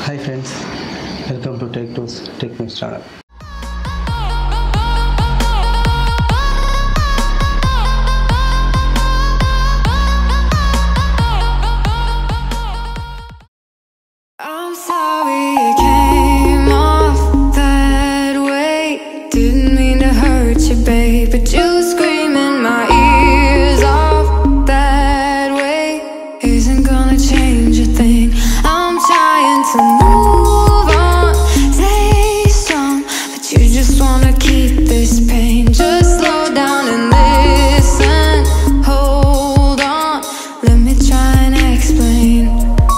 Hi friends, welcome to Tech Tools Tech News channel. I'm sorry it came off that way. Didn't mean to hurt you, babe, but you screaming my ears off that way isn't gonna change a thing. I'm trying to move on, stay strong, but you just wanna keep this pain. Just slow down and listen. Hold on, let me try and explain.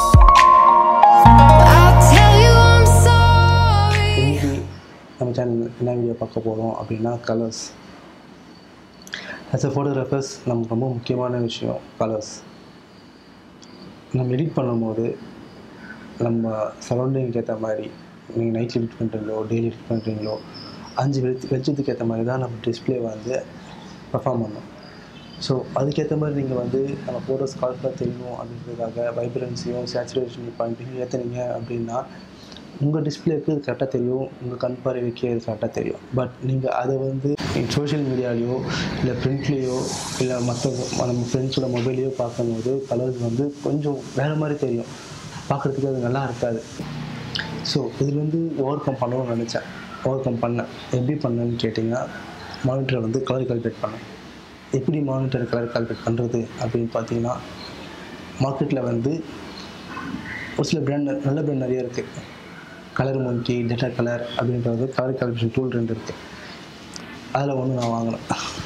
I'll tell you I'm sorry. இன்னைக்கு நம்ம channel என்ன video பார்க்க போகிறோம் அப்படின்னா colours as a photographers நமக்கு ரொம்ப முக்கியமான விஷயம் கலர்ஸ் நம்ம எடிட் பண்ணும்போது நம்ம சரௌண்டிங்க்கு ஏற்ற மாதிரி நீங்கள் நைட் எடிட் பண்ணுறீங்களோ டெய்லி எடிட் பண்ணுறீங்களோ அஞ்சு வெளி வெளிச்சத்துக்கு ஏற்ற மாதிரி தான் நம்ம டிஸ்பிளே வந்து பர்ஃபார்ம் பண்ணணும் ஸோ அதுக்கேற்ற மாதிரி நீங்கள் வந்து நம்ம ஃபோட்டோஸ் கலர்ஃபுல்லாக தெரியணும் அப்படின்றதுக்காக வைப்ரன்சியும் சேச்சுரேஷன் பாயிண்ட்டையும் ஏற்றுனீங்க அப்படின்னா உங்கள் டிஸ்பிளேக்கு இது கரெக்டாக தெரியும் உங்கள் கண் பார்வைக்கு இது கரெக்டாக தெரியும் பட் நீங்கள் அதை வந்து சோஷியல் மீடியாலேயோ இல்லை பிரிண்ட்லேயோ இல்லை மற்ற நம்ம ஃப்ரெண்ட்ஸோட மொபைல்லையோ பார்க்கும்போது கலர்ஸ் வந்து கொஞ்சம் வேறு மாதிரி தெரியும் பார்க்குறதுக்கு அது நல்லா இருக்காது ஸோ இதில் வந்து ஓவர் கம் பண்ணணும்னு நினச்சேன் ஓவர் கம் பண்ணேன் எப்படி பண்ணேன்னு கேட்டிங்கன்னா மானிட்டரை வந்து கலர் கால்குலேட் பண்ணேன் எப்படி மானிட்டர் கலர் கால்குலேட் பண்ணுறது அப்படின்னு பார்த்தீங்கன்னா மார்க்கெட்டில் வந்து ஒரு சில பிராண்ட் நல்ல பிராண்ட் நிறைய இருக்குது கலர் மொங்கி டேட்டா கலர் அப்படின்றது கலர் கால்குலேஷன் டூல் ரெண்டு இருக்குது அதில் ஒன்று நான் வாங்கினேன்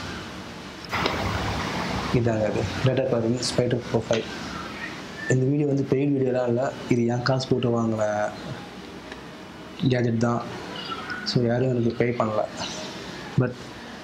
இதாங்க அது டேட்டா கலர் ஸ்பைடர் ப்ரொஃபைல் இந்த வீடியோ வந்து பெய்ட் வீடியோலாம் இல்லை இது என் காசு போட்டு வாங்கின கேஜெட் தான் ஸோ யாரும் எனக்கு பே பண்ணல பட்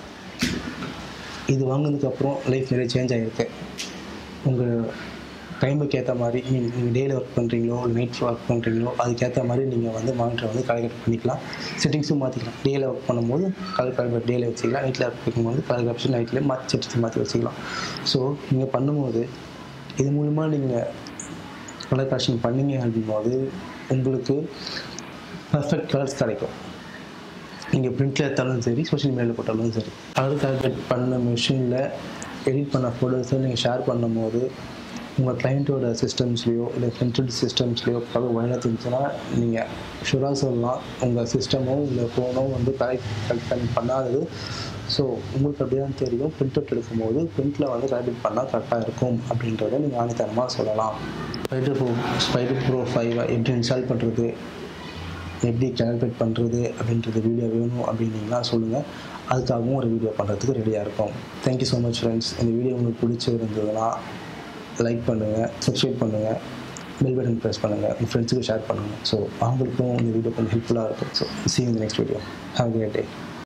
இது வாங்கினதுக்கப்புறம் லைஃப் நிறைய சேஞ்ச் ஆகிருக்கு உங்கள் டைமுக்கு ஏற்ற மாதிரி நீங்கள் நீங்கள் டேயில் ஒர்க் பண்ணுறீங்களோ இல்லை நைட் ஒர்க் பண்ணுறீங்களோ அதுக்கேற்ற மாதிரி நீங்கள் வந்து மானிட்டரை வந்து கால்குலேட் பண்ணிக்கலாம் செட்டிங்ஸும் மாற்றிக்கலாம் டேயில் ஒர்க் பண்ணும்போது கலர் கால்குலேட் டேயில் வச்சுக்கலாம் நைட்டில் ஒர்க் பண்ணும்போது கலர் கால்குலேஷன் நைட்டில் மாற்றி செட்டிங்ஸ் மாற்றி வச்சுக்கலாம் ஸோ நீங்கள் பண்ணும்போது இது மூலிமா நீங்கள் கலர் கரெக்ஷன் பண்ணீங்க அப்படிங்கும்போது உங்களுக்கு பர்ஃபெக்ட் கலர்ஸ் கிடைக்கும் நீங்கள் பிரிண்டில் எடுத்தாலும் சரி சோஷியல் மீடியாவில் போட்டாலும் சரி கலர் கால்குலேட் பண்ண மிஷினில் எடிட் பண்ண ஃபோட்டோஸை நீங்கள் ஷேர் பண்ணும்போது உங்கள் கிளைண்ட்டோட சிஸ்டம்ஸ்லேயோ இல்லை பிரிண்டட் சிஸ்டம்ஸ்லேயோ கலர் ஒழுங்காக இருந்துச்சுன்னா நீங்கள் ஷுராக சொல்லலாம் உங்கள் சிஸ்டமோ இல்லை ஃபோனோ வந்து கரெக்ட் கரெக்ட் பண்ணாதது ஸோ உங்களுக்கு அப்படியே தான் தெரியும் பிரிண்ட் அவுட் எடுக்கும்போது பிரிண்டில் வந்து கரெக்ட் பண்ணால் கரெக்டாக இருக்கும் அப்படின்றத நீங்கள் ஆணித்தனமாக சொல்லலாம் Spyder pro Spyder pro five எப்படி இன்ஸ்டால் பண்ணுறது எப்படி கால்குலேட் பண்ணுறது அப்படின்றது வீடியோ வேணும் அப்படின்னீங்கன்னா சொல்லுங்கள் அதுக்காகவும் ஒரு வீடியோ பண்ணுறதுக்கு ரெடியாக இருக்கும் தேங்க்யூ ஸோ மச் ஃப்ரெண்ட்ஸ் இந்த வீடியோ உங்களுக்கு பிடிச்சிருந்ததுன்னா லைக் பண்ணுங்கள் சப்ஸ்கிரைப் பண்ணுங்கள் பெல் பட்டன் ப்ரெஸ் பண்ணுங்கள் உங்கள் ஃப்ரெண்ட்ஸுக்கு ஷேர் பண்ணுங்கள் ஸோ அவங்களுக்கும் இந்த வீடியோ கொஞ்சம் ஹெல்ப்ஃபுல்லாக இருக்கும் ஸோ சி இந்த next video have great day